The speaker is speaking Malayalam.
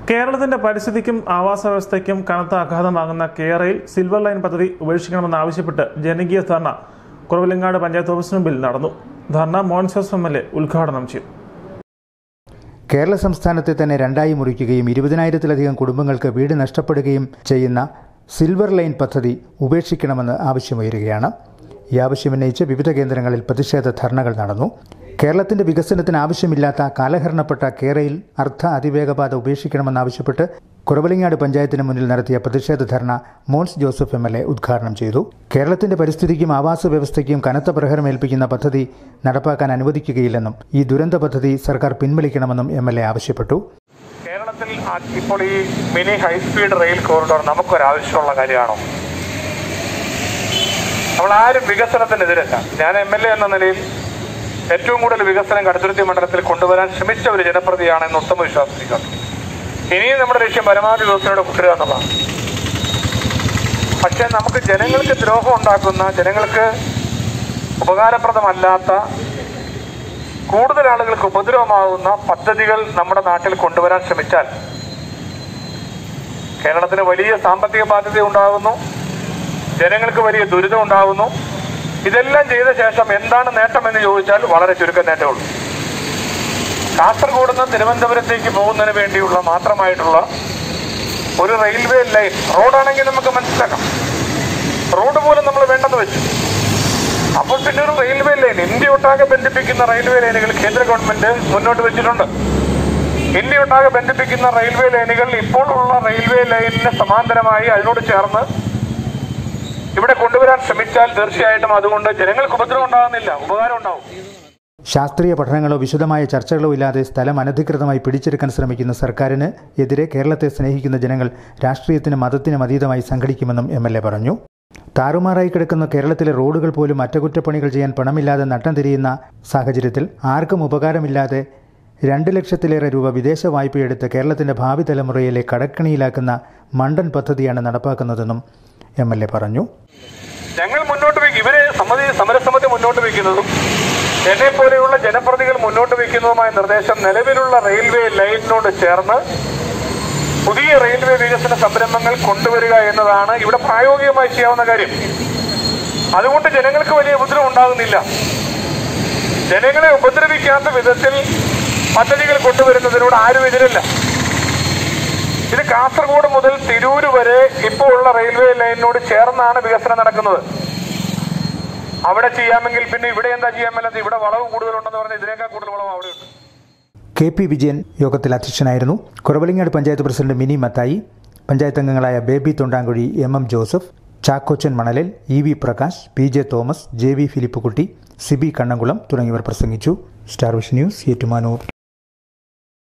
കേരളത്തിന്റെ പരിസ്ഥിതിക്കും ആവാസ വ്യവസ്ഥയ്ക്കും കനത്ത ആഘാതമാകുന്ന കേരയിൽ സിൽവർ ലൈൻ പദ്ധതി ഉപേക്ഷിക്കണമെന്നാവശ്യപ്പെട്ട് ജനകീയ ധർണ കുറവിലങ്ങാട് പഞ്ചായത്ത് ഓഫീസിന് മുമ്പിൽ നടന്നു ധർണ മോൻസോസ് എം എൽ എ ഉദ്ഘാടനം ചെയ്തു കേരള സംസ്ഥാനത്തെ തന്നെ രണ്ടായി മുറിക്കുകയും ഇരുപതിനായിരത്തിലധികം കുടുംബങ്ങൾക്ക് വീട് നഷ്ടപ്പെടുകയും ചെയ്യുന്ന സിൽവർ ലൈൻ പദ്ധതി ഉപേക്ഷിക്കണമെന്ന് ആവശ്യമുയരുകയാണ് ഈ ആവശ്യമുന്നയിച്ച് വിവിധ കേന്ദ്രങ്ങളിൽ പ്രതിഷേധ ധർണകൾ നടന്നു കേരളത്തിന്റെ വികസനത്തിന് ആവശ്യമില്ലാത്ത കാലഹരണപ്പെട്ട കേരയിൽ അർദ്ധ അതിവേഗപാത ഉപേക്ഷിക്കണമെന്നാവശ്യപ്പെട്ട് കുറവലിങ്ങാട് പഞ്ചായത്തിന് മുന്നിൽ നടത്തിയ പ്രതിഷേധ dharna Mons Joseph M L A ഉദ്ഘാടനം ചെയ്തു കേരളത്തിന്റെ പരിസ്ഥിതിക്കും ആവാസ വ്യവസ്ഥയ്ക്കും കനത്ത പ്രഹരമേൽപ്പിക്കുന്ന പദ്ധതി നടപ്പാക്കാൻ അനുവദിക്കുകയില്ലെന്നും ഈ ദുരന്ത പദ്ധതി സർക്കാർ പിൻവലിക്കണമെന്നും എം എൽ എ ആവശ്യപ്പെട്ടു കേരളത്തിൽ ആ- ഇപ്പോൾ ഈ മിനി ഹൈസ്പീഡ് റെയിൽ കോറിഡോർ നമുക്കൊരാവശ്യമുള്ള കാര്യമാണോ നമ്മൾ ആരും വികസനത്തിനെതിരല്ല ഞാൻ എം എൽ എ എന്ന നിലയിൽ ഏറ്റവും കൂടുതൽ വികസനം കടുത്തുരുത്തി മണ്ഡലത്തിൽ കൊണ്ടുവരാൻ ശ്രമിച്ച ഒരു ജനപ്രതിയാണെന്ന് ഉത്തമ വിശ്വാസിക്കുന്നു ഇനിയും നമ്മുടെ ലക്ഷ്യം പരമാവധി വികസനയോടെ കൊണ്ടുവരിക എന്നുള്ളതാണ് പക്ഷേ നമുക്ക് ജനങ്ങൾക്ക് ദ്രോഹം ഉണ്ടാക്കുന്ന ജനങ്ങൾക്ക് ഉപകാരപ്രദമല്ലാത്ത കൂടുതൽ ആളുകൾക്ക് ഉപദ്രവമാകുന്ന പദ്ധതികൾ നമ്മുടെ നാട്ടിൽ കൊണ്ടുവരാൻ ശ്രമിച്ചാൽ കേരളത്തിന് വലിയ സാമ്പത്തിക ബാധ്യത ഉണ്ടാകുന്നു ജനങ്ങൾക്ക് വലിയ ദുരിതം ഉണ്ടാകുന്നു ഇതെല്ലാം ചെയ്ത ശേഷം എന്താണ് നേട്ടമെന്ന് ചോദിച്ചാൽ വളരെ ചുരുക്കം നേട്ടമുള്ളൂ കാസർഗോഡ് നിന്ന് തിരുവനന്തപുരത്തേക്ക് പോകുന്നതിന് വേണ്ടിയുള്ള മാത്രമായിട്ടുള്ള ഒരു റെയിൽവേ ലൈൻ റോഡാണെങ്കിൽ നമുക്ക് മനസ്സിലാക്കാം റോഡ് പോലും നമ്മൾ വേണ്ടെന്ന് വെച്ചു അപ്പോൾ പിന്നെ ഒരു റെയിൽവേ ലൈൻ ഇന്ത്യ ഒട്ടാകെ ബന്ധിപ്പിക്കുന്ന റെയിൽവേ ലൈനുകൾ കേന്ദ്ര ഗവൺമെന്റ് മുന്നോട്ട് വെച്ചിട്ടുണ്ട് ഇന്ത്യ ഒട്ടാകെ ബന്ധിപ്പിക്കുന്ന റെയിൽവേ ലൈനുകൾ ഇപ്പോൾ ഉള്ള റെയിൽവേ ലൈനിന് സമാന്തരമായി അതിനോട് ചേർന്ന് ഇവിടെ കൊണ്ടുവരാൻ ശ്രമിച്ചാൽ തീർച്ചയായിട്ടും അതുകൊണ്ട് ജനങ്ങൾക്ക് ഉപദ്രവം ഉണ്ടാകുന്നില്ല ഉപകാരം ഉണ്ടാവും ശാസ്ത്രീയ പഠനങ്ങളോ വിശദമായ ചർച്ചകളോ ഇല്ലാതെ സ്ഥലം അനധികൃതമായി പിടിച്ചെടുക്കാൻ ശ്രമിക്കുന്ന സർക്കാരിന് എതിരെ കേരളത്തെ സ്നേഹിക്കുന്ന ജനങ്ങൾ രാഷ്ട്രീയത്തിനും മതത്തിനും അതീതമായി സംഘടിക്കുമെന്നും എം എൽ എ പറഞ്ഞു താറുമാറായി കിടക്കുന്ന കേരളത്തിലെ റോഡുകൾ പോലും അറ്റകുറ്റപ്പണികൾ ചെയ്യാൻ പണമില്ലാതെ നട്ടം തിരിയുന്ന സാഹചര്യത്തിൽ ആർക്കും ഉപകാരമില്ലാതെ രണ്ട് ലക്ഷത്തിലേറെ രൂപ വിദേശ വായ്പയെടുത്ത് കേരളത്തിന്റെ ഭാവി തലമുറയിലെ കടക്കണിയിലാക്കുന്ന മണ്ടൻ പദ്ധതിയാണ് നടപ്പാക്കുന്നതെന്നും എം എൽ എ പറഞ്ഞു ഞങ്ങൾ മുന്നോട്ട് വയ്ക്കും ഇവര് സമിതി സമരസമിതി മുന്നോട്ട് വയ്ക്കുന്നതും എന്നെ പോലെയുള്ള ജനപ്രതികൾ മുന്നോട്ട് വയ്ക്കുന്നതുമായ നിർദ്ദേശം നിലവിലുള്ള റെയിൽവേ ലൈനിനോട് ചേർന്ന് പുതിയ റെയിൽവേ വികസന സംരംഭങ്ങൾ കൊണ്ടുവരിക എന്നതാണ് ഇവിടെ പ്രായോഗികമായി ചെയ്യാവുന്ന കാര്യം അതുകൊണ്ട് ജനങ്ങൾക്ക് വലിയ ഉപദ്രവം ഉണ്ടാകുന്നില്ല ജനങ്ങളെ ഉപദ്രവിക്കാത്ത വിധത്തിൽ പദ്ധതികൾ കൊണ്ടുവരുന്നതിനോട് ആരും എതിരല്ല ഇത് കാസർഗോഡ് മുതൽ തിരൂര് വരെ ഇപ്പോൾ ഉള്ള റെയിൽവേ ലൈനിനോട് ചേർന്നാണ് വികസനം നടക്കുന്നത് അവിടെ ചെയ്യാമെങ്കിൽ പിന്നെ ഇവിടെ എന്താ ചെയ്യാൻ മേലാത്ത ഇവിടെ വളവ് കൂടുതലുണ്ടെന്ന് പറഞ്ഞാൽ ഇതിനേക്കാൾ കൂടുതൽ വളവ് അവിടെയുണ്ട് കെ പി വിജയൻ യോഗത്തിൽ അധ്യക്ഷനായിരുന്നു കുറവലിങ്ങാട് പഞ്ചായത്ത് പ്രസിഡന്റ് മിനി മത്തായി പഞ്ചായത്ത് അംഗങ്ങളായ Baby Thondankuzhi M M Joseph Chackochan Manalil E V Prakash P J Thomas J V Philipkutty Sibi Kannamkulam തുടങ്ങിയവർ പ്രസംഗിച്ചു സ്റ്റാർ വിഷൻ ന്യൂസ് ഏറ്റുമാനൂർ